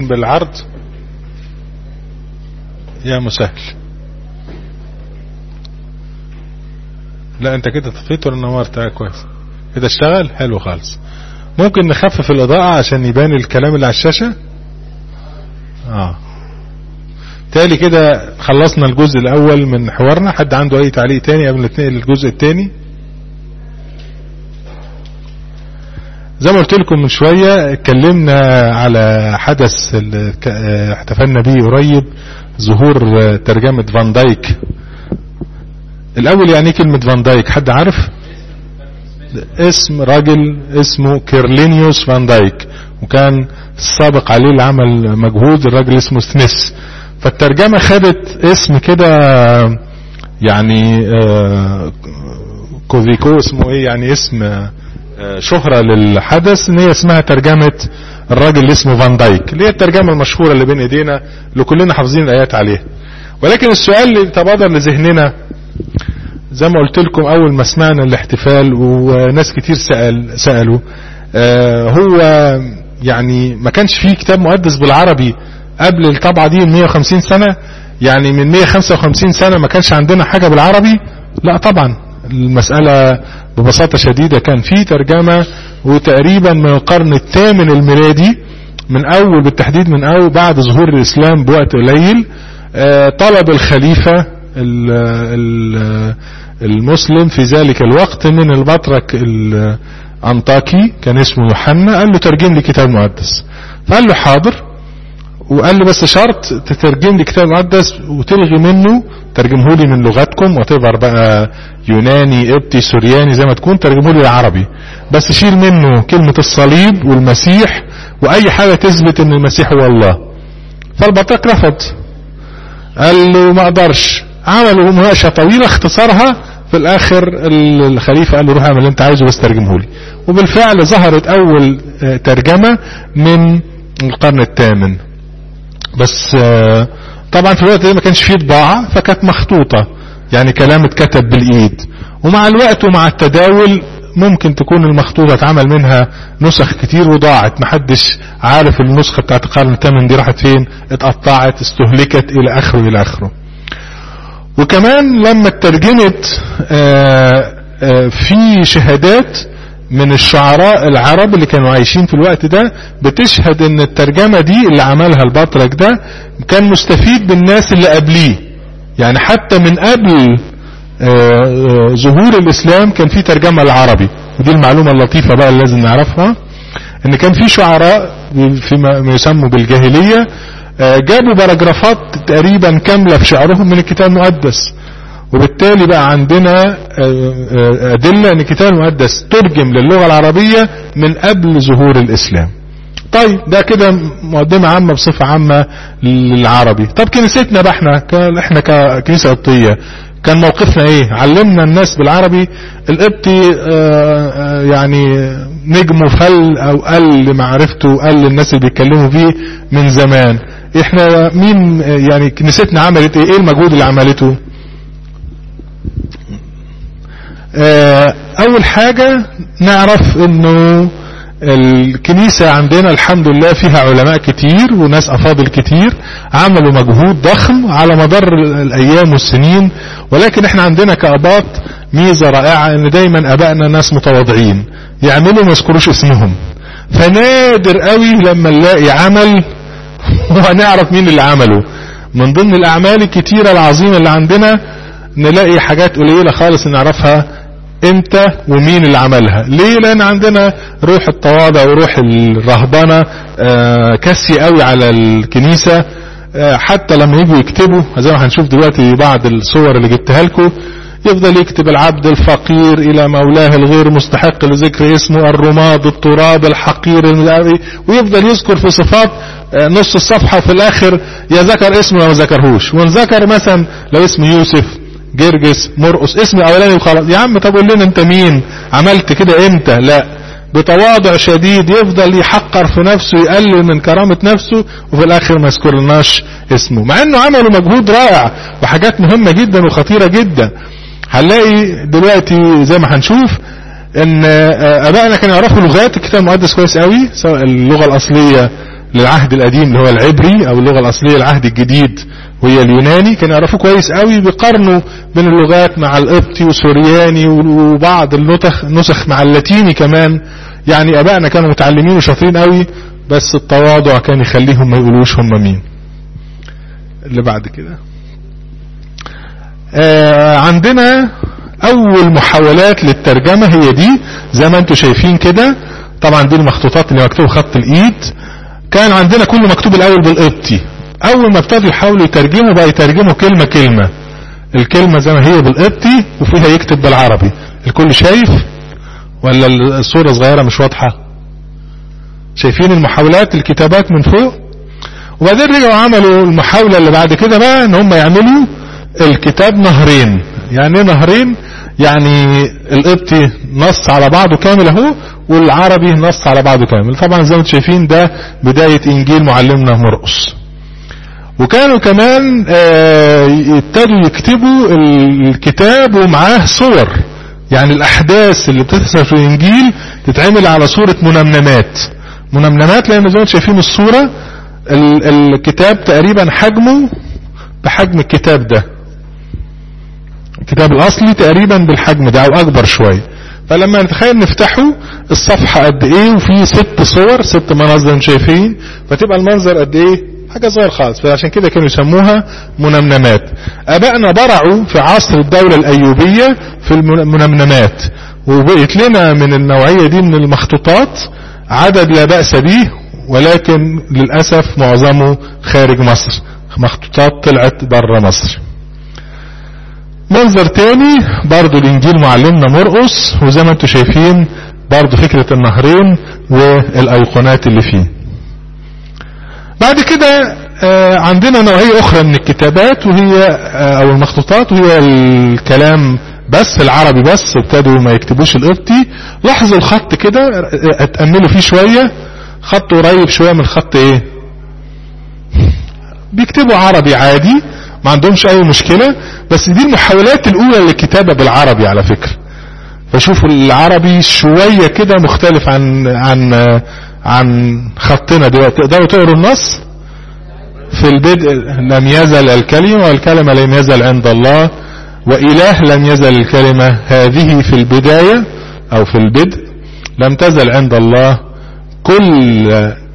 بالعرض يا مسهل لا انت كده طفيت ولا نورت اه كويس كده اشتغل حلو خالص ممكن نخفف الاضاءة عشان يبان الكلام اللي على الشاشة اه تالي كده خلصنا الجزء الاول من حوارنا حد عنده اي تعليق تاني قبل نتنقل للجزء التاني زي ما قلت لكم من شوية اتكلمنا على حدث احتفلنا به قريب ظهور ترجمة فان دايك الاول يعني كلمة فان دايك حد عارف اسم راجل اسمه كيرلينيوس فان دايك وكان السابق عليه العمل مجهود الراجل اسمه سميث فالترجمة خدت اسم كده يعني كوفيكو اسمه ايه يعني اسم شهرة للحدث ان هي اسمها ترجمة الراجل اللي اسمه فان دايك اللي هي الترجمة المشهورة اللي بين ايدينا اللي كلنا حافظين الايات عليها ولكن السؤال اللي تبادر لذهننا زي ما قلت لكم اول ما سمعنا الاحتفال وناس كتير سأل سألوا آه هو يعني ما كانش فيه كتاب مقدس بالعربي قبل الطبعة دي 150 سنة يعني من 155 سنة ما كانش عندنا حاجة بالعربي لا طبعا المسألة ببساطة شديدة كان في ترجمة وتقريبا من القرن الثامن الميلادي من اول بالتحديد من اول بعد ظهور الاسلام بوقت قليل آه طلب الخليفة المسلم في ذلك الوقت من البطرك الانطاكي كان اسمه يوحنا قال له ترجم لي كتاب مقدس فقال له حاضر وقال له بس شرط تترجم لي كتاب مقدس وتلغي منه ترجمه لي من لغتكم وتظهر بقى يوناني قبطي سورياني زي ما تكون ترجمه لي العربي بس شيل منه كلمة الصليب والمسيح واي حاجة تثبت ان المسيح هو الله فالبطرك رفض قال له ما اقدرش عملوا مناقشة طويلة اختصارها في الاخر الخليفة قال له روح اعمل اللي انت عايزه بس ترجمه لي وبالفعل ظهرت اول ترجمة من القرن الثامن بس طبعا في الوقت ده ما كانش فيه طباعة فكانت مخطوطة يعني كلام اتكتب بالايد ومع الوقت ومع التداول ممكن تكون المخطوطة اتعمل منها نسخ كتير وضاعت محدش عارف النسخة بتاعت القرن الثامن دي راحت فين اتقطعت استهلكت الى اخره الى اخره وكمان لما اترجمت في شهادات من الشعراء العرب اللي كانوا عايشين في الوقت ده بتشهد ان الترجمة دي اللي عملها البطرك ده كان مستفيد بالناس اللي قبليه يعني حتى من قبل ظهور الاسلام كان في ترجمة العربي ودي المعلومة اللطيفة بقى اللي لازم نعرفها ان كان في شعراء فيما يسموا بالجاهلية جابوا باراجرافات تقريبا كاملة في شعرهم من الكتاب المقدس وبالتالي بقى عندنا أدلة أن الكتاب المقدس ترجم للغة العربية من قبل ظهور الإسلام طيب ده كده مقدمة عامة بصفة عامة للعربي طب كنيستنا بقى احنا احنا ككنيسة قبطية كان موقفنا ايه علمنا الناس بالعربي القبطي يعني نجمه فل او قل معرفته قل الناس اللي بيتكلموا فيه من زمان احنا مين يعني كنيستنا عملت ايه ايه المجهود اللي عملته اول حاجة نعرف انه الكنيسة عندنا الحمد لله فيها علماء كتير وناس افاضل كتير عملوا مجهود ضخم على مدار الايام والسنين ولكن احنا عندنا كاباط ميزة رائعة ان دايما ابائنا ناس متواضعين يعملوا ما يذكروش اسمهم فنادر قوي لما نلاقي عمل ونعرف مين اللي عمله من ضمن الاعمال الكتيرة العظيمة اللي عندنا نلاقي حاجات قليلة خالص نعرفها امتى ومين اللي عملها ليه لان عندنا روح التواضع وروح الرهبنة كسي قوي على الكنيسة حتى لما يجوا يكتبوا زي ما هنشوف دلوقتي بعض الصور اللي جبتها لكم يفضل يكتب العبد الفقير الى مولاه الغير مستحق لذكر اسمه الرماد التراب الحقير المدعي ويفضل يذكر في صفات نص الصفحة وفي الاخر يا ذكر اسمه ما ذكرهوش وان ذكر مثلا لو اسم يوسف جرجس مرقس اسم الاولاني وخلاص يا عم طب قول لنا انت مين عملت كده امتى لا بتواضع شديد يفضل يحقر في نفسه يقلل من كرامة نفسه وفي الاخر ما يذكرناش اسمه مع انه عملوا مجهود رائع وحاجات مهمة جدا وخطيرة جدا هنلاقي دلوقتي زي ما هنشوف ان ابائنا كانوا يعرفوا لغات الكتاب المقدس كويس قوي سواء اللغة الاصلية للعهد القديم اللي هو العبري او اللغة الاصلية العهد الجديد وهي اليوناني كانوا يعرفوا كويس قوي بيقارنوا بين اللغات مع القبطي وسورياني وبعض النسخ نسخ مع اللاتيني كمان يعني ابائنا كانوا متعلمين وشاطرين قوي بس التواضع كان يخليهم ما يقولوش هم مين اللي بعد كده آه عندنا اول محاولات للترجمة هي دي زي ما انتم شايفين كده طبعا دي المخطوطات اللي مكتوب خط الايد كان عندنا كله مكتوب الاول بالقبطي اول ما ابتدوا يحاولوا يترجموا بقى يترجموا كلمة كلمة الكلمة زي ما هي بالقبطي وفيها يكتب بالعربي الكل شايف ولا الصورة صغيرة مش واضحة شايفين المحاولات الكتابات من فوق وبعدين رجعوا عملوا المحاولة اللي بعد كده بقى ان هم يعملوا الكتاب نهرين يعني ايه نهرين يعني القبطي نص على بعضه كامل اهو والعربي نص على بعضه كامل طبعا زي ما انتم شايفين ده بداية انجيل معلمنا مرقس وكانوا كمان ابتدوا يكتبوا الكتاب ومعاه صور يعني الاحداث اللي بتحصل في الانجيل تتعمل على صورة منمنمات منمنمات لان زي ما انتم شايفين الصورة الكتاب تقريبا حجمه بحجم الكتاب ده الكتاب الاصلي تقريبا بالحجم ده او اكبر شوية فلما نتخيل نفتحه الصفحة قد ايه وفي ست صور ست مناظر شايفين فتبقى المنظر قد ايه حاجة صغير خالص فعشان كده كانوا يسموها منمنمات ابائنا برعوا في عصر الدولة الايوبية في المنمنمات وبقيت لنا من النوعية دي من المخطوطات عدد لا بأس به ولكن للأسف معظمه خارج مصر مخطوطات طلعت بره مصر منظر تاني برضو الانجيل معلمنا مرقس وزي ما انتم شايفين برضو فكرة النهرين والايقونات اللي فيه بعد كده عندنا نوعية اخرى من الكتابات وهي او المخطوطات وهي الكلام بس العربي بس ابتدوا ما يكتبوش القبطي لاحظوا الخط كده اتأملوا فيه شوية خط قريب شوية من خط ايه بيكتبوا عربي عادي ما عندهمش اي مشكلة بس دي المحاولات الاولى للكتابة بالعربي على فكرة فشوفوا العربي شوية كده مختلف عن عن عن خطنا دلوقتي تقدروا تقروا النص في البدء لم يزل الكلمة والكلمة لم يزل عند الله وإله لم يزل الكلمة هذه في البداية أو في البدء لم تزل عند الله كل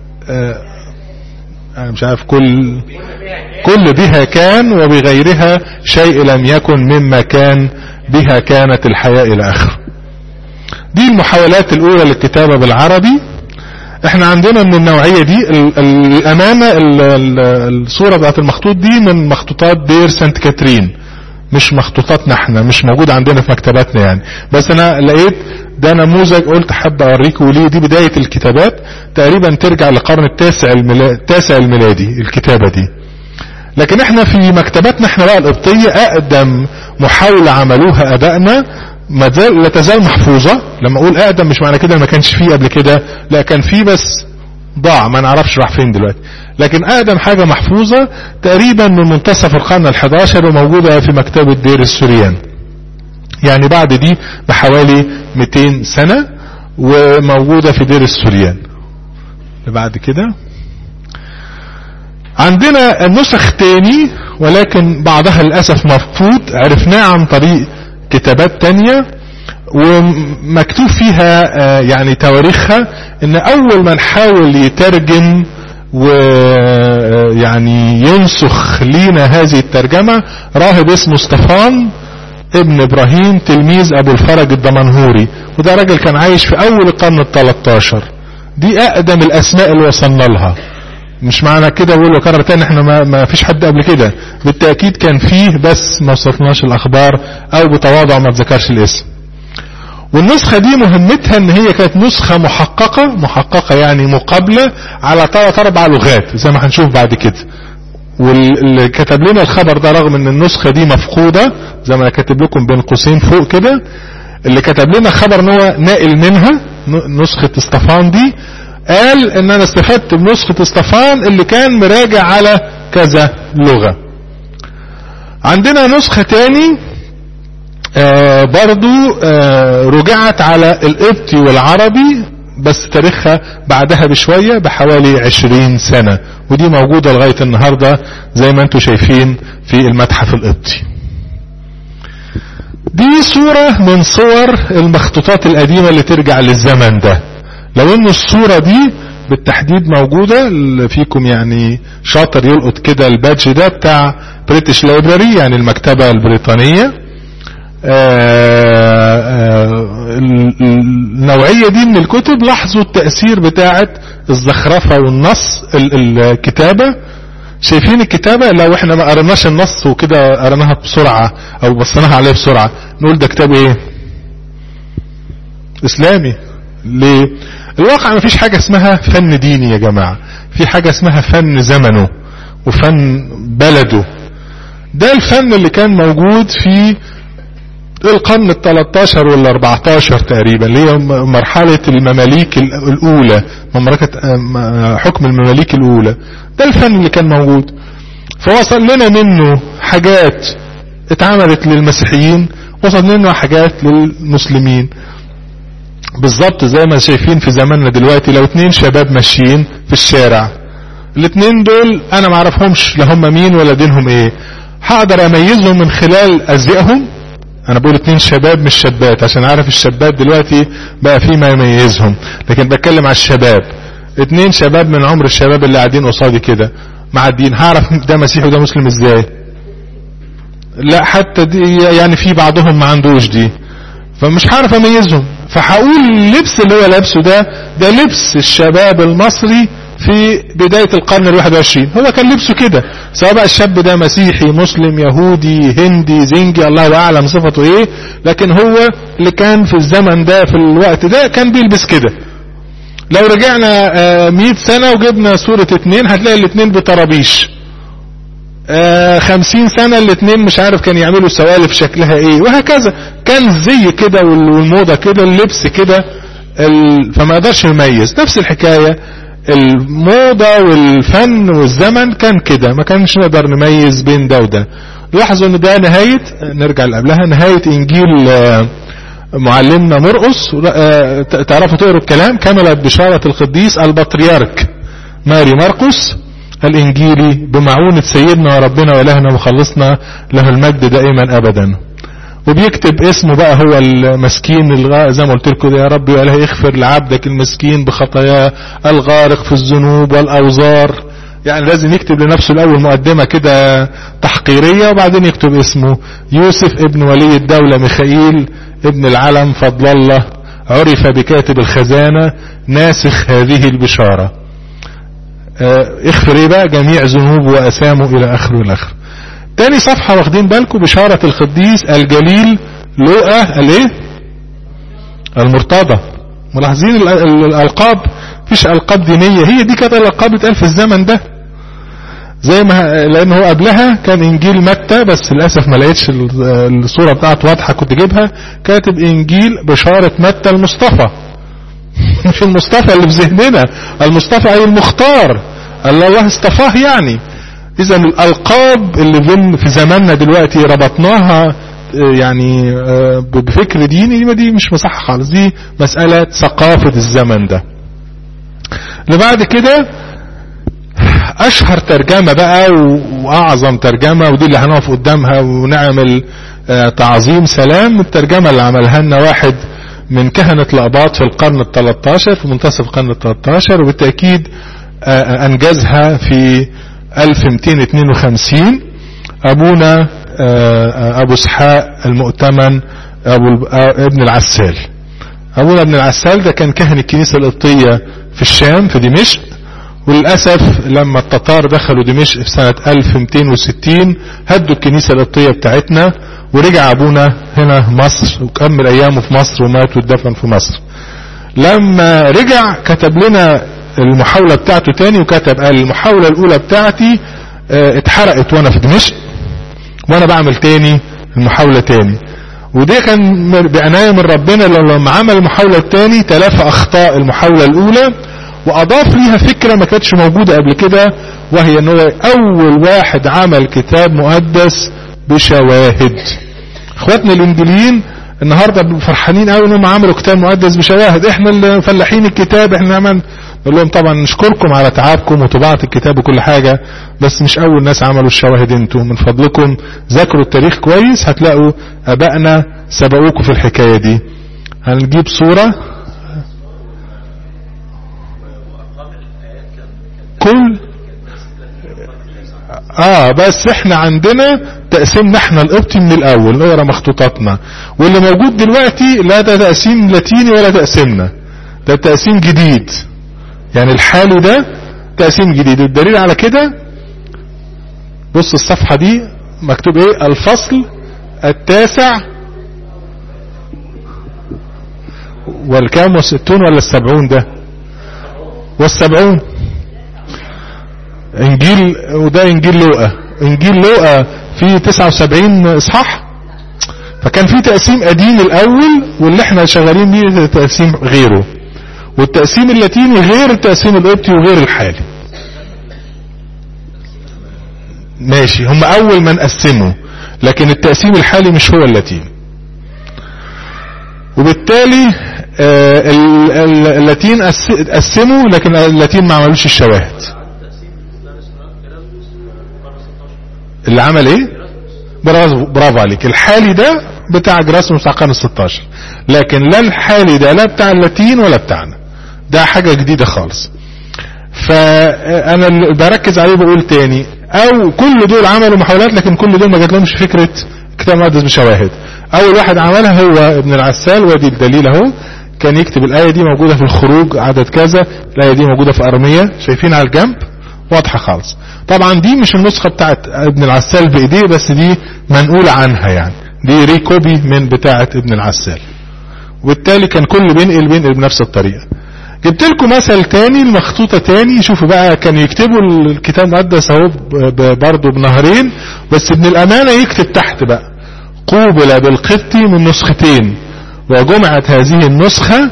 أنا مش عارف كل كل بها كان وبغيرها شيء لم يكن مما كان بها كانت الحياة إلى آخر دي المحاولات الأولى للكتابة بالعربي احنا عندنا من النوعية دي الأمانة الصورة بتاعت المخطوط دي من مخطوطات دير سانت كاترين مش مخطوطاتنا احنا مش موجود عندنا في مكتباتنا يعني بس انا لقيت ده نموذج قلت حابة اوريكم وليه دي بداية الكتابات تقريبا ترجع للقرن التاسع الميلادي, التاسع الميلادي الكتابة دي لكن احنا في مكتباتنا احنا بقى القبطية اقدم محاولة عملوها ابائنا ما زال لا تزال محفوظة لما اقول اقدم مش معنى كده ما كانش فيه قبل كده لا كان فيه بس ضاع ما نعرفش راح فين دلوقتي لكن اقدم حاجة محفوظة تقريبا من منتصف القرن الحداشر وموجودة في مكتبة دير السوريان يعني بعد دي بحوالي 200 سنة وموجودة في دير السوريان بعد كده عندنا النسخ تاني ولكن بعضها للأسف مفقود عرفناه عن طريق كتابات تانية ومكتوب فيها يعني تواريخها ان اول من حاول يترجم ويعني ينسخ لينا هذه الترجمة راهب اسمه استفان ابن ابراهيم تلميذ ابو الفرج الدمنهوري وده راجل كان عايش في اول القرن التلتاشر دي اقدم الاسماء اللي وصلنا لها مش معنى كده بقول له كرر تاني احنا ما, ما فيش حد قبل كده بالتأكيد كان فيه بس ما وصلتناش الاخبار او بتواضع ما تذكرش الاسم والنسخة دي مهمتها ان هي كانت نسخة محققة محققة يعني مقابلة على ثلاث اربع لغات زي ما هنشوف بعد كده واللي كتب لنا الخبر ده رغم ان النسخة دي مفقودة زي ما انا كاتب لكم بين قوسين فوق كده اللي كتب لنا خبر ان هو ناقل منها نسخة استفان دي قال ان انا استفدت بنسخة استفان اللي كان مراجع على كذا لغة عندنا نسخة تاني آه برضو آه رجعت على القبطي والعربي بس تاريخها بعدها بشوية بحوالي عشرين سنة ودي موجودة لغاية النهاردة زي ما انتم شايفين في المتحف القبطي دي صورة من صور المخطوطات القديمة اللي ترجع للزمن ده لو ان الصورة دي بالتحديد موجودة اللي فيكم يعني شاطر يلقط كده البادج ده بتاع بريتش لايبراري يعني المكتبة البريطانية آآ آآ النوعية دي من الكتب لاحظوا التأثير بتاعة الزخرفة والنص الكتابة شايفين الكتابة لو احنا ما قرناش النص وكده قرناها بسرعة او بصيناها عليه بسرعة نقول ده كتاب ايه اسلامي ليه الواقع ما فيش حاجة اسمها فن ديني يا جماعة في حاجة اسمها فن زمنه وفن بلده ده الفن اللي كان موجود في القرن ال 13 وال 14 تقريبا اللي هي مرحلة المماليك الأولى مملكة حكم المماليك الأولى ده الفن اللي كان موجود فوصل لنا منه حاجات اتعملت للمسيحيين وصل لنا حاجات للمسلمين بالظبط زي ما شايفين في زماننا دلوقتي لو اتنين شباب ماشيين في الشارع الاتنين دول انا معرفهمش لا هم مين ولا دينهم ايه هقدر اميزهم من خلال ازيائهم انا بقول اتنين شباب مش شابات عشان عارف الشابات دلوقتي بقى في ما يميزهم لكن بتكلم على الشباب اتنين شباب من عمر الشباب اللي قاعدين قصادي كده معديين هعرف ده مسيحي وده مسلم ازاي لا حتى دي يعني في بعضهم ما عندوش دي فمش هعرف اميزهم فهقول اللبس اللي هو لابسه ده ده لبس الشباب المصري في بداية القرن الواحد وعشرين هو كان لبسه كده سواء بقى الشاب ده مسيحي مسلم يهودي هندي زنجي الله أعلم صفته ايه لكن هو اللي كان في الزمن ده في الوقت ده كان بيلبس كده لو رجعنا مئة سنة وجبنا صورة اتنين هتلاقي الاتنين بطرابيش خمسين سنة الاتنين مش عارف كان يعملوا سوالف شكلها ايه وهكذا كان زي كده والموضة كده اللبس كده فما قدرش يميز نفس الحكاية الموضة والفن والزمن كان كده ما كانش نقدر نميز بين ده وده لاحظوا ان ده نهاية نرجع لقبلها نهاية انجيل معلمنا مرقس تعرفوا تقروا الكلام كملت بشارة القديس البطريرك ماري مرقس الانجيلي بمعونة سيدنا وربنا والهنا وخلصنا له المجد دائما ابدا وبيكتب اسمه بقى هو المسكين زي ما قلت لكم يا رب يا اله اغفر لعبدك المسكين بخطاياه الغارق في الذنوب والاوزار يعني لازم يكتب لنفسه الاول مقدمة كده تحقيرية وبعدين يكتب اسمه يوسف ابن ولي الدولة ميخائيل ابن العلم فضل الله عرف بكاتب الخزانة ناسخ هذه البشارة اغفر ايه بقى جميع ذنوبه واسامه الى اخره الى اخره تاني صفحة واخدين بالكم بشارة القديس الجليل لوقا الايه المرتضى ملاحظين الالقاب مفيش القاب دينية هي دي كانت الالقاب اتقال في الزمن ده زي ما لان هو قبلها كان انجيل متى بس للاسف ما لقيتش الصوره بتاعته واضحه كنت جيبها كاتب انجيل بشاره متى المصطفى مش المصطفى اللي في ذهننا المصطفى اي المختار اللي الله اصطفاه يعني اذا الالقاب اللي في زماننا دلوقتي ربطناها يعني بفكر ديني دي مش مصح خالص دي مسألة ثقافة الزمن ده اللي بعد كده اشهر ترجمة بقى واعظم ترجمة ودي اللي هنقف قدامها ونعمل تعظيم سلام الترجمة اللي عملها لنا واحد من كهنة الأباط في القرن ال 13 في منتصف القرن ال 13 وبالتأكيد أنجزها في 1252 أبونا أبو اسحاق المؤتمن أبو ابن العسال أبونا ابن العسال ده كان كاهن الكنيسة القبطية في الشام في دمشق وللأسف لما التتار دخلوا دمشق في سنة 1260 هدوا الكنيسة القبطية بتاعتنا ورجع أبونا هنا مصر وكمل أيامه في مصر ومات واتدفن في مصر لما رجع كتب لنا المحاولة بتاعته تاني وكتب قال المحاولة الأولى بتاعتي اه اتحرقت وأنا في دمشق وأنا بعمل تاني المحاولة تاني وده كان بعناية من ربنا لما عمل المحاولة التاني تلافى أخطاء المحاولة الأولى وأضاف ليها فكرة ما كانتش موجودة قبل كده وهي أنه أول واحد عمل كتاب مقدس بشواهد اخواتنا الانجليين النهارده فرحانين قوي انهم عملوا كتاب مقدس بشواهد احنا اللي فلاحين الكتاب احنا عمل نقول لهم طبعا نشكركم على تعبكم وطباعة الكتاب وكل حاجة بس مش اول ناس عملوا الشواهد انتوا من فضلكم ذاكروا التاريخ كويس هتلاقوا ابائنا سبقوكم في الحكاية دي هنجيب صورة كل اه بس احنا عندنا تقسيمنا احنا القبطي من الاول نقرا مخطوطاتنا واللي موجود دلوقتي لا ده تقسيم لاتيني ولا تقسيمنا ده تقسيم جديد يعني الحالي ده تقسيم جديد والدليل على كده بص الصفحة دي مكتوب ايه الفصل التاسع والكام والستون ولا السبعون ده والسبعون انجيل وده انجيل لوقا انجيل لوقا فيه 79 اصحاح فكان في تقسيم قديم الاول واللي احنا شغالين بيه تقسيم غيره والتقسيم اللاتيني غير التقسيم القبطي وغير الحالي ماشي هم اول من قسموا لكن التقسيم الحالي مش هو اللاتيني وبالتالي آه اللاتين قسموا لكن اللاتين ما عملوش الشواهد اللي عمل ايه برافو, برافو عليك الحالي ده بتاع جراسموس بتاع القرن 16 لكن لا الحالي ده لا بتاع اللاتين ولا بتاعنا ده حاجة جديدة خالص فانا بركز عليه بقول تاني او كل دول عملوا محاولات لكن كل دول ما جات لهمش فكرة كتاب مقدس بشواهد اول واحد عملها هو ابن العسال وادي الدليل اهو كان يكتب الآية دي موجودة في الخروج عدد كذا الآية دي موجودة في أرمية شايفين على الجنب واضحة خالص طبعا دي مش النسخة بتاعت ابن العسال بإيديه بس دي منقولة عنها يعني دي ريكوبي من بتاعت ابن العسال وبالتالي كان كل بينقل بينقل بنفس الطريقة جبت لكم مثل تاني المخطوطة تاني شوفوا بقى كان يكتبوا الكتاب المقدس اهو برضه بنهرين بس ابن الأمانة يكتب تحت بقى قوبل بالقبط من نسختين وجمعت هذه النسخة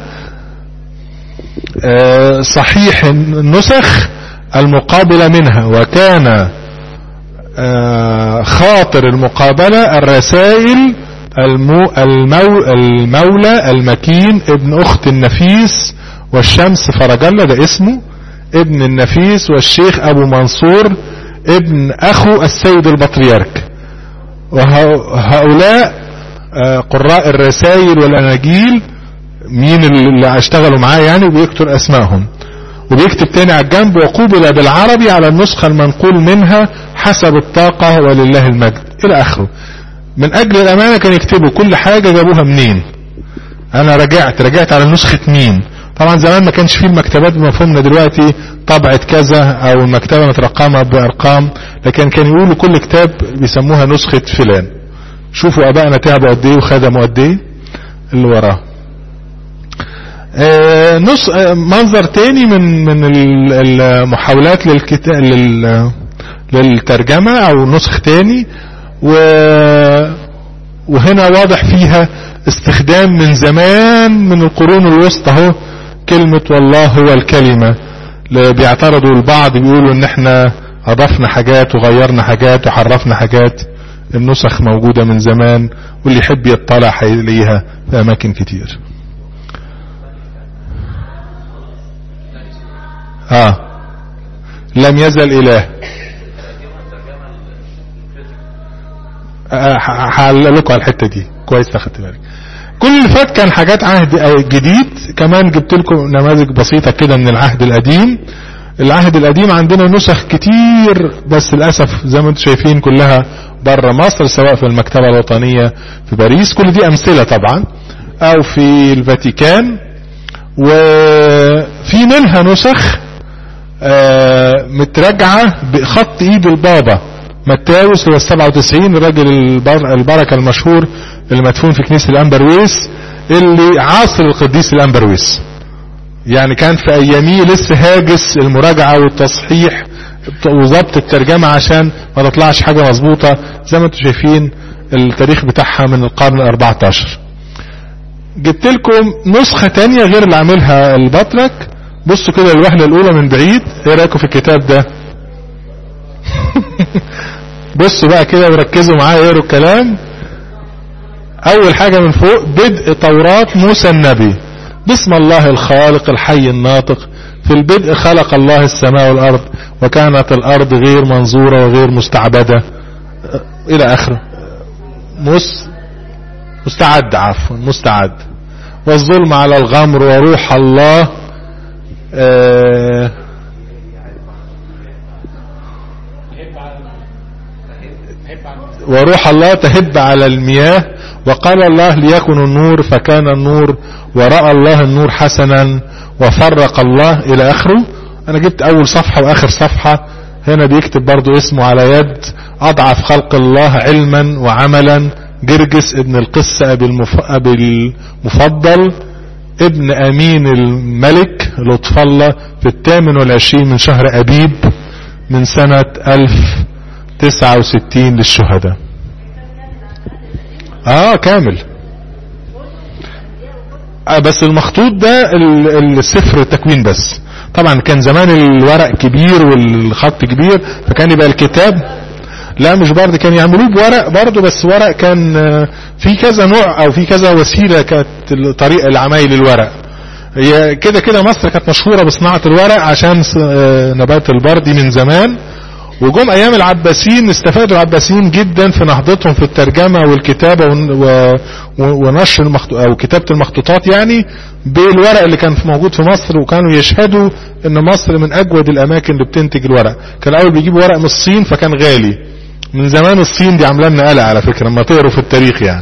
صحيح النسخ المقابلة منها وكان خاطر المقابلة الرسائل المو المو المولى المكين ابن أخت النفيس والشمس فرج الله ده اسمه ابن النفيس والشيخ أبو منصور ابن أخو السيد البطريرك وهؤلاء قراء الرسائل والأناجيل مين اللي اشتغلوا معاه يعني وبيكتب أسمائهم وبيكتب تاني على الجنب وقوبل بالعربي على النسخة المنقول منها حسب الطاقة ولله المجد إلى آخره من أجل الأمانة كان يكتبوا كل حاجة جابوها منين أنا رجعت رجعت على نسخة مين طبعا زمان ما كانش فيه المكتبات بمفهومنا دلوقتي طبعة كذا أو المكتبة مترقمة بأرقام لكن كان يقولوا كل كتاب بيسموها نسخة فلان شوفوا أبائنا تعبوا قد إيه وخدموا قد إيه اللي وراه آه نص آه منظر تاني من من المحاولات للكتاب لل للترجمة او نسخ تاني و وهنا واضح فيها استخدام من زمان من القرون الوسطى اهو كلمة والله هو الكلمة بيعترضوا البعض بيقولوا ان احنا اضفنا حاجات وغيرنا حاجات وحرفنا حاجات النسخ موجودة من زمان واللي يحب يطلع هيلاقيها في اماكن كتير اه لم يزل اله هعلق لكم على الحته دي كويس اخدت بالك كل اللي فات كان حاجات عهد جديد كمان جبت لكم نماذج بسيطه كده من العهد القديم العهد القديم عندنا نسخ كتير بس للاسف زي ما انتم شايفين كلها بره مصر سواء في المكتبه الوطنيه في باريس كل دي امثله طبعا او في الفاتيكان وفي منها نسخ آه مترجعة بخط ايد البابا متاوس اللي هو 97 الراجل البر البركة المشهور اللي مدفون في كنيسة الأنبرويس اللي عاصر القديس الأنبرويس يعني كان في أياميه لسه هاجس المراجعة والتصحيح وضبط الترجمة عشان ما تطلعش حاجة مظبوطة زي ما انتم شايفين التاريخ بتاعها من القرن 14 جبت لكم نسخة تانية غير اللي عاملها البطرك بصوا كده الوهلة الأولى من بعيد ايه رأيكم في الكتاب ده بصوا بقى كده وركزوا معايا اقروا الكلام اول حاجة من فوق بدء توراة موسى النبي بسم الله الخالق الحي الناطق في البدء خلق الله السماء والارض وكانت الارض غير منظورة وغير مستعبدة الى اخره مس مستعد عفوا مستعد والظلم على الغمر وروح الله آه وروح الله تهب على المياه وقال الله ليكن النور فكان النور ورأى الله النور حسنا وفرق الله الى اخره انا جبت اول صفحة واخر صفحة هنا بيكتب برضو اسمه على يد اضعف خلق الله علما وعملا جرجس ابن القس ابي, المف... أبي المفضل ابن امين الملك لطف الله في الثامن والعشرين من شهر ابيب من سنة الف تسعة وستين للشهداء اه كامل آه بس المخطوط ده السفر التكوين بس طبعا كان زمان الورق كبير والخط كبير فكان يبقى الكتاب لا مش برضه كان يعملوه بورق برضه بس ورق كان في كذا نوع او في كذا وسيلة كانت طريقة لعمايل الورق هي كده كده مصر كانت مشهورة بصناعة الورق عشان نبات البردي من زمان وجم ايام العباسيين استفادوا العباسيين جدا في نهضتهم في الترجمة والكتابة ونشر المخطوط او كتابة المخطوطات يعني بالورق اللي كان موجود في مصر وكانوا يشهدوا ان مصر من اجود الاماكن اللي بتنتج الورق كان الاول بيجيبوا ورق من الصين فكان غالي من زمان الصين دي عامله لنا قلق على فكرة لما تقروا في التاريخ يعني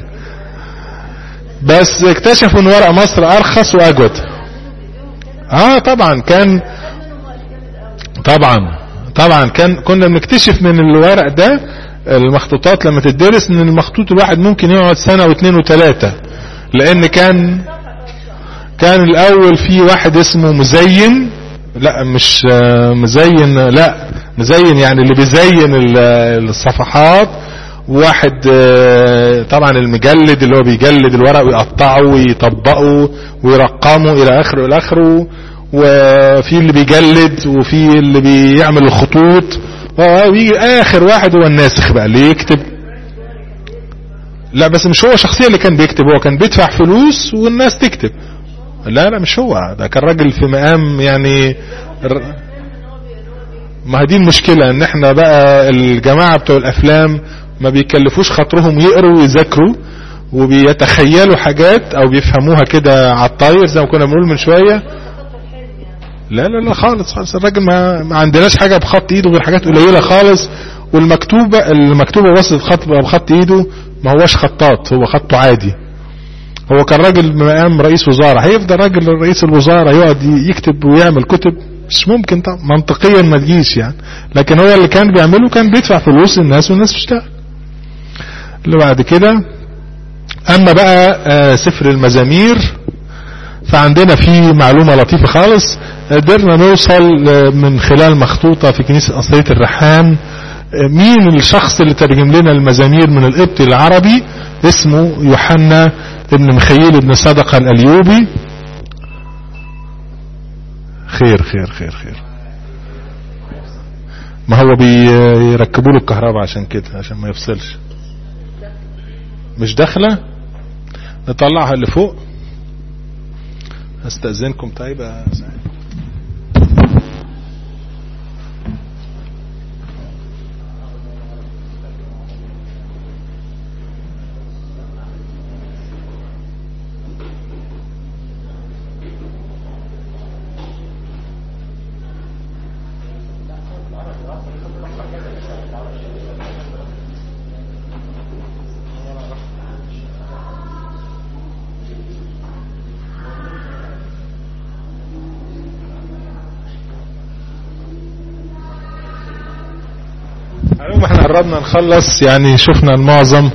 بس اكتشفوا ان ورق مصر ارخص واجود اه طبعا كان طبعا طبعا كان كنا بنكتشف من الورق ده المخطوطات لما تدرس ان المخطوط الواحد ممكن يقعد سنة واثنين وثلاثة لان كان كان الاول في واحد اسمه مزين لا مش مزين لا مزين يعني اللي بيزين الصفحات واحد طبعا المجلد اللي هو بيجلد الورق ويقطعه ويطبقه ويرقمه الى اخره الى اخره وفي اللي بيجلد وفي اللي بيعمل الخطوط ويجي اخر واحد هو الناسخ بقى اللي يكتب لا بس مش هو شخصيا اللي كان بيكتب هو كان بيدفع فلوس والناس تكتب لا لا مش هو ده كان راجل في مقام يعني ما دي المشكلة ان احنا بقى الجماعة بتوع الافلام ما بيكلفوش خاطرهم يقروا ويذاكروا وبيتخيلوا حاجات او بيفهموها كده على الطاير زي ما كنا بنقول من شوية لا لا لا خالص خالص الراجل ما, ما عندناش حاجة بخط ايده غير حاجات قليلة خالص والمكتوبة المكتوبة وسط خط بخط ايده ما هوش خطاط هو خطه عادي هو كان راجل مقام رئيس وزارة هيفضل راجل رئيس الوزارة يقعد يكتب ويعمل كتب مش ممكن طبعا منطقيا ما تجيش يعني لكن هو اللي كان بيعمله كان بيدفع فلوس للناس والناس تشتغل اللي بعد كده اما بقى آه سفر المزامير فعندنا فيه معلومة لطيفة خالص قدرنا نوصل من خلال مخطوطة في كنيسة أصلية الرحام مين الشخص اللي ترجم لنا المزامير من القبط العربي اسمه يوحنا ابن مخيل ابن صدقة الأليوبي خير خير خير خير ما هو بيركبوا له الكهرباء عشان كده عشان ما يفصلش مش داخله نطلعها اللي فوق استأذنكم طيب يا سعيد احنا قربنا نخلص يعني شفنا المعظم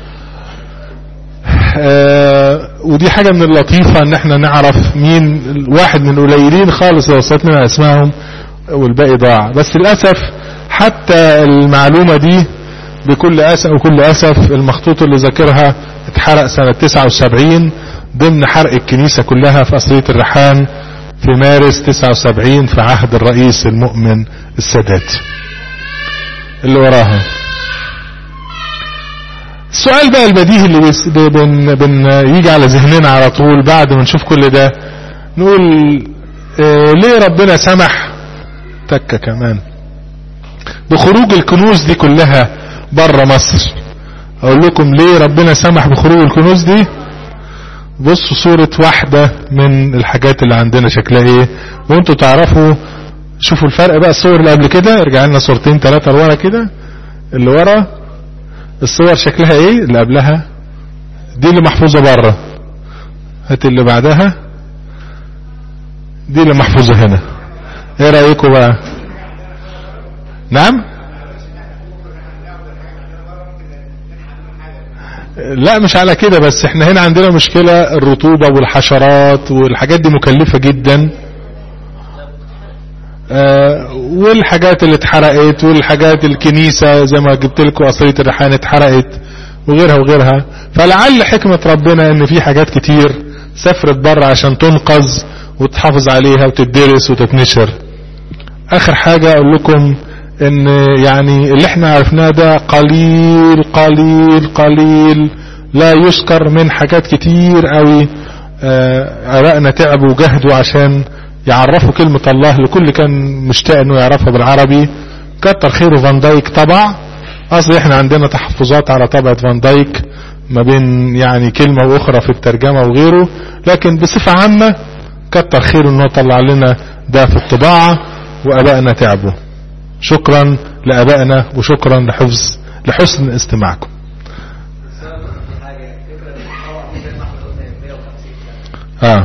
آه ودي حاجة من اللطيفة ان احنا نعرف مين واحد من القليلين خالص وصلت لنا اسمائهم والباقي ضاع بس للأسف حتى المعلومة دي بكل أسف وكل أسف المخطوط اللي ذاكرها اتحرق سنة 79 ضمن حرق الكنيسة كلها في أصلية الرحام في مارس 79 في عهد الرئيس المؤمن السادات اللي وراها السؤال بقى البديهي اللي بس بن بن يجي على ذهننا على طول بعد ما نشوف كل ده نقول اه ليه ربنا سمح تكة كمان بخروج الكنوز دي كلها بره مصر اقول لكم ليه ربنا سمح بخروج الكنوز دي بصوا صورة واحدة من الحاجات اللي عندنا شكلها ايه وانتوا تعرفوا شوفوا الفرق بقى الصور اللي قبل كده ارجع لنا صورتين ثلاثة لورا كده اللي ورا الصور شكلها ايه اللي قبلها دي اللي محفوظة بره هات اللي بعدها دي اللي محفوظة هنا ايه رأيكم بقى نعم لا مش على كده بس احنا هنا عندنا مشكلة الرطوبة والحشرات والحاجات دي مكلفة جدا آه والحاجات اللي اتحرقت والحاجات الكنيسة زي ما جبت لكم قصرية الريحان اتحرقت وغيرها وغيرها فلعل حكمة ربنا ان في حاجات كتير سافرت بره عشان تنقذ وتحافظ عليها وتدرس وتتنشر اخر حاجة اقول لكم ان يعني اللي احنا عرفناه ده قليل قليل قليل لا يذكر من حاجات كتير قوي ابائنا تعبوا وجهدوا عشان يعرفوا كلمة الله لكل كان مشتاق انه يعرفها بالعربي كتر خيره فان دايك طبع اصل احنا عندنا تحفظات على طبعة فان دايك ما بين يعني كلمة واخرى في الترجمة وغيره لكن بصفة عامة كتر خيره انه طلع لنا ده في الطباعة وابائنا تعبوا شكرا لابائنا وشكرا لحفظ لحسن استماعكم اه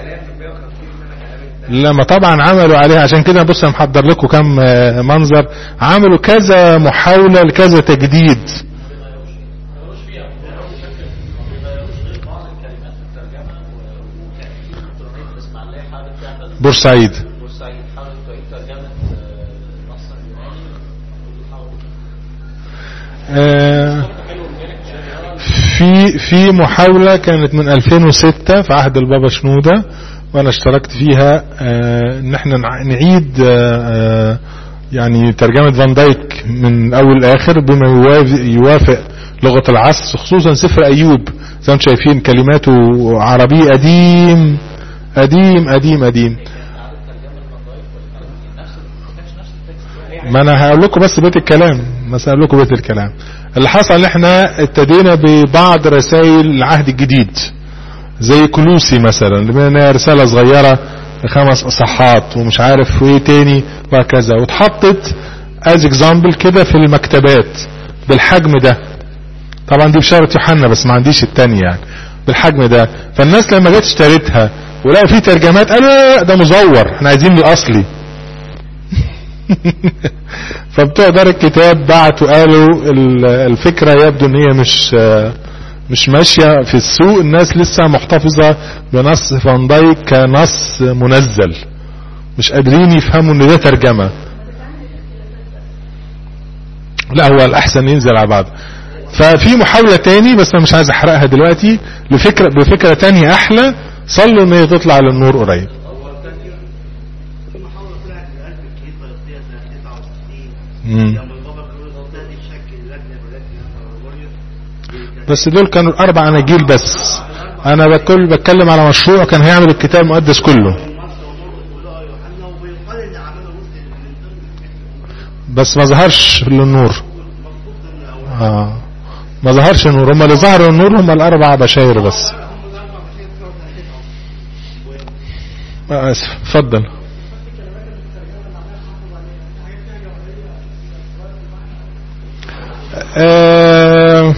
لما طبعا عملوا عليها عشان كده بص انا محضر لكم كم منظر عملوا كذا محاولة لكذا تجديد بورسعيد آه في في محاولة كانت من 2006 في عهد البابا شنودة وانا اشتركت فيها آه ان احنا نعيد آه يعني ترجمة فان دايك من اول لاخر بما يوافق لغة العصر خصوصا سفر ايوب زي ما انتم شايفين كلماته عربي قديم قديم قديم قديم ما انا هقول لكم بس بيت الكلام بس هقول لكم بيت الكلام اللي حصل ان احنا ابتدينا ببعض رسائل العهد الجديد زي كلوسي مثلا اللي رسالة صغيرة خمس اصحات ومش عارف ايه تاني وهكذا واتحطت از اكزامبل كده في المكتبات بالحجم ده طبعا دي بشارة يوحنا بس ما عنديش التانية يعني بالحجم ده فالناس لما جت اشتريتها ولقوا في ترجمات قالوا لا ده مزور احنا عايزين الاصلي فبتوع دار الكتاب بعتوا قالوا الفكرة يبدو ان هي مش مش ماشية في السوق الناس لسه محتفظة بنص فان دايك كنص منزل مش قادرين يفهموا ان ده ترجمة لا هو الاحسن ينزل على بعض ففي محاولة تاني بس انا مش عايز احرقها دلوقتي لفكرة بفكرة تانية احلى صلوا ان هي تطلع للنور قريب بس دول كانوا الاربع اناجيل بس انا بكل بتكلم على مشروع كان هيعمل الكتاب المقدس كله بس ما ظهرش للنور اه ما ظهرش النور هم اللي ظهروا النور هم الاربع بشاير بس آه اسف اتفضل آه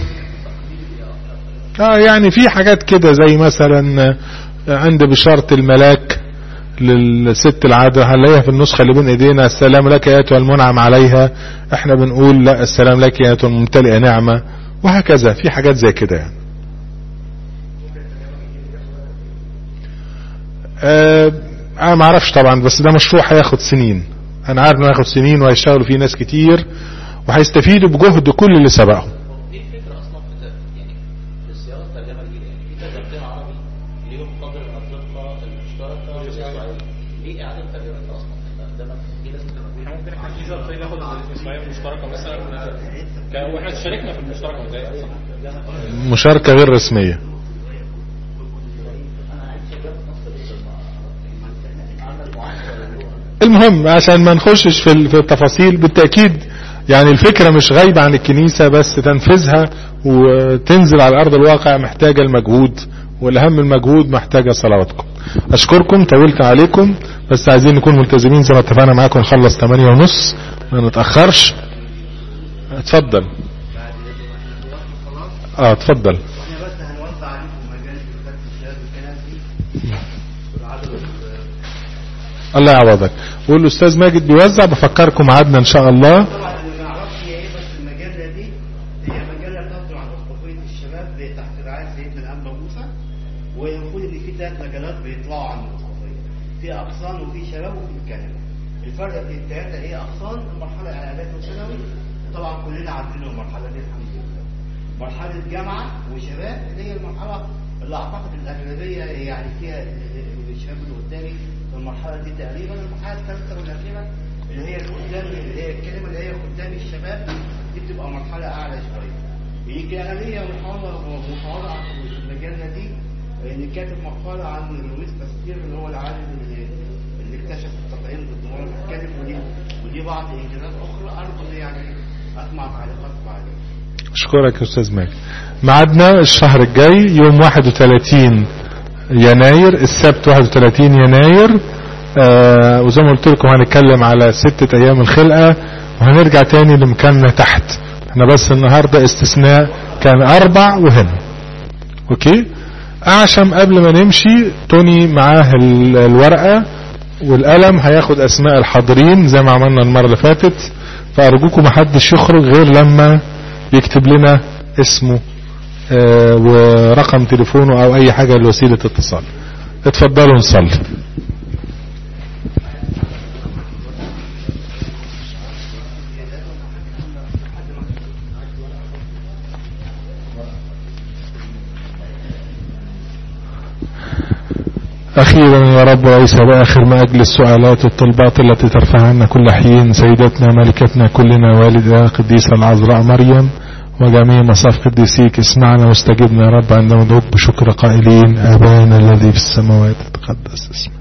آه يعني في حاجات كده زي مثلا عند بشارة الملاك للست العادة هنلاقيها في النسخة اللي بين ايدينا السلام لك يا ايتها المنعم عليها احنا بنقول لا السلام لك يا ايتها الممتلئة نعمة وهكذا في حاجات زي كده يعني آه انا ما اعرفش طبعا بس ده مشروع هياخد سنين انا عارف انه هياخد سنين وهيشتغلوا فيه ناس كتير وهيستفيدوا بجهد كل اللي سبقهم ايه الفكره اصلا في يعني في الصياغه الترجمه الجديده يعني في ترجمتين عربي ليهم قدر من الدقه المشتركه والاسرائيلي ليه اعاده ترجمتها اصلا ده ده في ناس بتبقى ممكن احنا في ظرفين ناخد الاسماعيليه المشتركه بس مثلا ك- واحنا شاركنا في المشترك متهيألي صح؟ مشاركة غير رسمية المهم عشان ما نخشش في ال- في التفاصيل بالتأكيد يعني الفكرة مش غايبة عن الكنيسة بس تنفيذها وتنزل على أرض الواقع محتاجة المجهود والأهم المجهود محتاجة صلواتكم أشكركم طولت عليكم بس عايزين نكون ملتزمين زي ما اتفقنا معاكم نخلص 8 ونص ما نتأخرش اتفضل اه اتفضل احنا بس هنوزع عليكم مجال في الشباب والكلام دي والعدد الله يعوضك قول له استاذ ماجد بيوزع بفكركم ميعادنا ان شاء الله طبعا اللي ما يعرفش هي ايه بس المجله دي هي مجله تصدر عن اسقفيه الشباب تحت رعايه سيدنا الانبا موسى والمفروض ان في ثلاث مجلات بيطلعوا عن الاسقفيه في اقصان وفي شباب وفي كنبه الفرق بين الثلاثه ايه اقصان المرحله الاعدادي والثانوي طبعا كلنا عارفين المرحله دي الحمد لله مرحله جامعه وشباب اللي هي المرحله اللي اعتقد الاغلبيه يعني فيها الشباب اللي قدامي في المرحله دي تقريبا المرحله الثالثه والاخيره اللي هي قدام اللي هي الكلمه اللي هي قدام الشباب دي بتبقى مرحله اعلى شويه يمكن انا ليا محاضره محاضره في المجله دي ان كاتب مقاله عن لويس باستير اللي هو العالم اللي, اللي اكتشف التطعيم ضد مرض الكلب ودي ودي بعض انجازات اخرى ارجو يعني اسمع تعليقاتكم عليها اشكرك يا استاذ ماجد ميعادنا الشهر الجاي يوم 31 يناير السبت 31 يناير آه وزي ما قلت لكم هنتكلم على ستة ايام الخلقة وهنرجع تاني لمكاننا تحت احنا بس النهاردة استثناء كان اربع وهنا اوكي اعشم قبل ما نمشي توني معاه ال- الورقة والقلم هياخد اسماء الحاضرين زي ما عملنا المرة اللي فاتت فارجوكم محدش يخرج غير لما يكتب لنا اسمه آه، ورقم تليفونه او اي حاجة لوسيلة اتصال اتفضلوا نصلي أخيرا يا رب وليس بآخر ما أجل السؤالات والطلبات التي ترفع عنا كل حين سيدتنا ملكتنا كلنا والدها قديسة العذراء مريم وجميع مصاف قديسيك اسمعنا واستجبنا يا رب عندما ندعوك بشكر قائلين آبانا الذي في السماوات تقدس اسمك